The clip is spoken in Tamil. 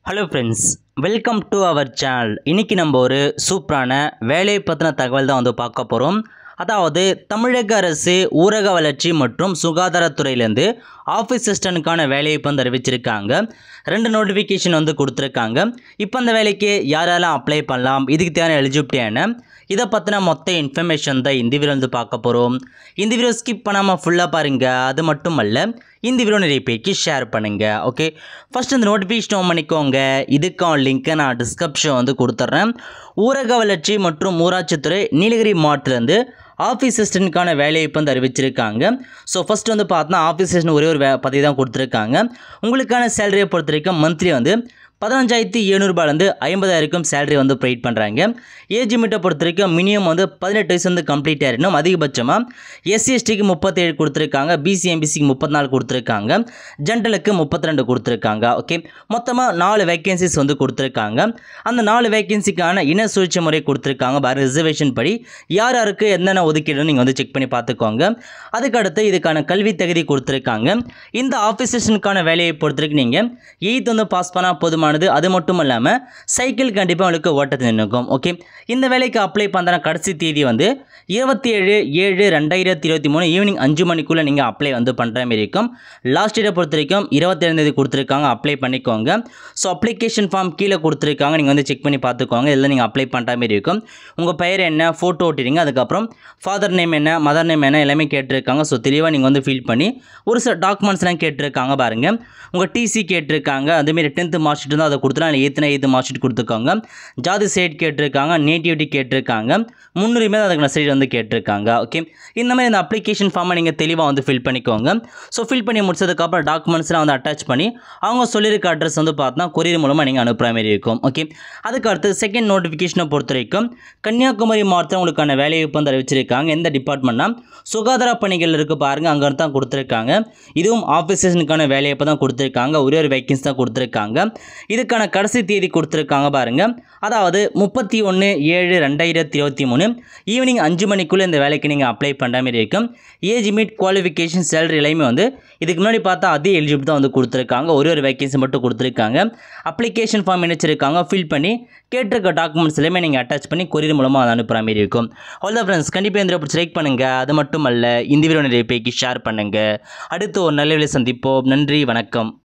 hello friends welcome to our channel இன்றைக்கி நம்ம ஒரு சூப்பரான வேலை பற்றின தகவல் தான் வந்து பார்க்க போகிறோம் அதாவது தமிழக அரசு ஊரக வளர்ச்சி மற்றும் சுகாதாரத்துறையிலேருந்து ஆஃபீஸ் அசிஸ்டண்ட்டுக்கான வேலையை இப்போ வந்து அறிவிச்சிருக்காங்க ரெண்டு நோட்டிஃபிகேஷன் வந்து கொடுத்துருக்காங்க இப்போ அந்த வேலைக்கு யாரெல்லாம் அப்ளை பண்ணலாம் இதுக்கு தேவையான எலிஜிபிலிட்டி என்ன இதை பற்றின மொத்த இன்ஃபர்மேஷன் தான் இந்த வீடியோ வந்து பார்க்க போகிறோம் இந்த வீடியோ ஸ்கிப் பண்ணாமல் ஃபுல்லாக பாருங்கள் அது மட்டும் அல்ல இந்த வீடியோ நிறைய பேருக்கு ஷேர் பண்ணுங்கள் ஓகே ஃபஸ்ட் இந்த நோட்டிஃபிகேஷன் ஆன் பண்ணிக்கோங்க இதுக்கான லிங்க்கை நான் டிஸ்கிரிப்ஷன் வந்து கொடுத்துட்றேன் ஊரக வளர்ச்சி மற்றும் ஊராட்சித்துறை நீலகிரி மாவட்டத்திலேருந்து ஆஃபீஸ் அசிஸ்டண்ட்கான வேலையை இப்போ வந்து அறிவிச்சிருக்காங்க ஸோ ஃபஸ்ட் வந்து பார்த்தா ஆஃபீஸ் அசிஸ்டன்ட் ஒரே ஒரு வே பதவி தான் கொடுத்துருக்காங்க உங்களுக்கான சேலரியை பொறுத்த வரைக்கும் மந்த்லி வந்து பதினஞ்சாயிரத்தி எழுநூறுபாலேருந்து ஐம்பதாயிரம் சேலரி வந்து ப்ரொவைட் பண்ணுறாங்க ஏஜ் லிமிட்டை பொறுத்த வரைக்கும் மினிமம் வந்து பதினெட்டு வயசு வந்து கம்ப்ளீட் ஆகிடணும் அதிகபட்சமாக எஸ்சி எஸ்டிக்கு முப்பத்தேழு கொடுத்துருக்காங்க பிசி எம்பிசிக்கு முப்பத்தி நாலு கொடுத்துருக்காங்க ஜென்ரலுக்கு முப்பத்தி ரெண்டு கொடுத்துருக்காங்க ஓகே மொத்தமாக நாலு வேகன்சிஸ் வந்து கொடுத்துருக்காங்க அந்த நாலு வேகன்சிக்கான இன சுழற்சி முறை கொடுத்துருக்காங்க பாரு ரிசர்வேஷன் படி யார் யாருக்கு என்னென்ன ஒதுக்கீடுன்னு நீங்கள் வந்து செக் பண்ணி பார்த்துக்கோங்க அதுக்கடுத்து இதுக்கான கல்வி தகுதி கொடுத்துருக்காங்க இந்த ஆஃபீஸர்ஸனுக்கான வேலையை பொறுத்த வரைக்கும் நீங்கள் எயித் வந்து பாஸ் பண்ணால் போதுமானது அது மட்டும் இல்லாமல் சைக்கிள் கண்டிப்பாக உங்களுக்கு ஓட்டத்தில் நிற்கும் ஓகே இந்த வேலைக்கு அப்ளை பண்ணுற கடைசி தேதி வந்து இருபத்தி ஏழு ஏழு ரெண்டாயிரத்தி இருபத்தி மூணு ஈவினிங் அஞ்சு மணிக்குள்ளே நீங்கள் அப்ளை வந்து பண்ணுற மாதிரி இருக்கும் லாஸ்ட் டேட்டை பொறுத்த வரைக்கும் இருபத்தேழாம் தேதி கொடுத்துருக்காங்க அப்ளை பண்ணிக்கோங்க ஸோ அப்ளிகேஷன் ஃபார்ம் கீழே கொடுத்துருக்காங்க நீங்கள் வந்து செக் பண்ணி பார்த்துக்கோங்க இதில் நீங்கள் அப்ளை பண்ணுற மாதிரி இருக்கும் உங்கள் பெயர் என்ன ஃபோட்டோ ஓட்டிடுங்க அதுக்கப்புறம் ஃபாதர் நேம் என்ன மதர் நேம் என்ன எல்லாமே கேட்டிருக்காங்க ஸோ தெளிவாக நீங்கள் வந்து ஃபில் பண்ணி ஒரு சில டாக்குமெண்ட்ஸ்லாம் கேட்டிருக்காங்க பாருங்கள் உங்கள் டிசி கேட்டிருக்காங்க அதுமாரி டென்த்து மார்க் ஷீட் இருந்தால் அதை கொடுத்துலாம் இல்லை எத்தனை எய்த்து மார்க் ஷீட் கொடுத்துருக்காங்க ஜாதி சைட் கேட்டிருக்காங்க நேட்டிவிட்டி கேட்டிருக்காங்க முன்னுரிமை அதுக்கு மெசேஜ் வந்து கேட்டிருக்காங்க ஓகே இந்த மாதிரி இந்த அப்ளிகேஷன் ஃபார்மை நீங்கள் தெளிவாக வந்து ஃபில் பண்ணிக்கோங்க ஸோ ஃபில் பண்ணி முடிச்சதுக்கப்புறம் டாக்குமெண்ட்ஸ்லாம் வந்து அட்டாச் பண்ணி அவங்க சொல்லியிருக்க அட்ரஸ் வந்து பார்த்தா கொரியர் மூலமாக நீங்கள் அனுப்புகிற மாதிரி இருக்கும் ஓகே அதுக்கு அடுத்து செகண்ட் நோட்டிஃபிகேஷனை பொறுத்த வரைக்கும் கன்னியாகுமரி மாவட்டத்தில் உங்களுக்கான வேலைவாய்ப்பு வந்து அறிவிச்சிருக்காங்க எந்த டிபார்ட்மெண்ட்னா சுகாதார பணிகள் இருக்குது பாருங்கள் அங்கே தான் கொடுத்துருக்காங்க இதுவும் ஆஃபீஸர்ஸுக்கான வேலைவாய்ப்பு தான் கொடுத்துருக்காங்க ஒரே ஒரு வேக்கன்ஸ் தான் கொடுத்துருக்காங்க இதுக்கான கடைசி தேதி கொடுத்துருக்காங்க பாருங்கள் அதாவது முப்பத்தி ஒன்று ஏழு ரெண்டாயிரத்தி இருபத்தி மூணு ஈவினிங் அஞ்சு மணிக்குள்ளே இந்த வேலைக்கு நீங்கள் அப்ளை பண்ணுற மாதிரி இருக்கும் ஏஜ் மீட் குவாலிஃபிகேஷன் சேலரி எல்லாமே வந்து இதுக்கு முன்னாடி பார்த்தா அதே எலிஜிபிள் தான் வந்து கொடுத்துருக்காங்க ஒரே ஒரு வேக்கன்சி மட்டும் கொடுத்துருக்காங்க அப்ளிகேஷன் ஃபார்ம் இணைச்சிருக்காங்க ஃபில் பண்ணி கேட்டிருக்க டாக்குமெண்ட்ஸ் எல்லாமே நீங்கள் அட்டாச் பண்ணி கொரியர் மூலமாக அதை அனுப்புகிற மாதிரி இருக்கும் அவ்வளோ ஃப்ரெண்ட்ஸ் கண்டிப்பாக இந்த பிடிச்சி லைக் பண்ணுங்கள் அது மட்டும் அல்ல இந்த வீடியோ நிறைய பேருக்கு ஷேர் பண்ணுங்கள் அடுத்து ஒரு நல்ல வேலை சந்திப்போம் நன்றி வணக்கம்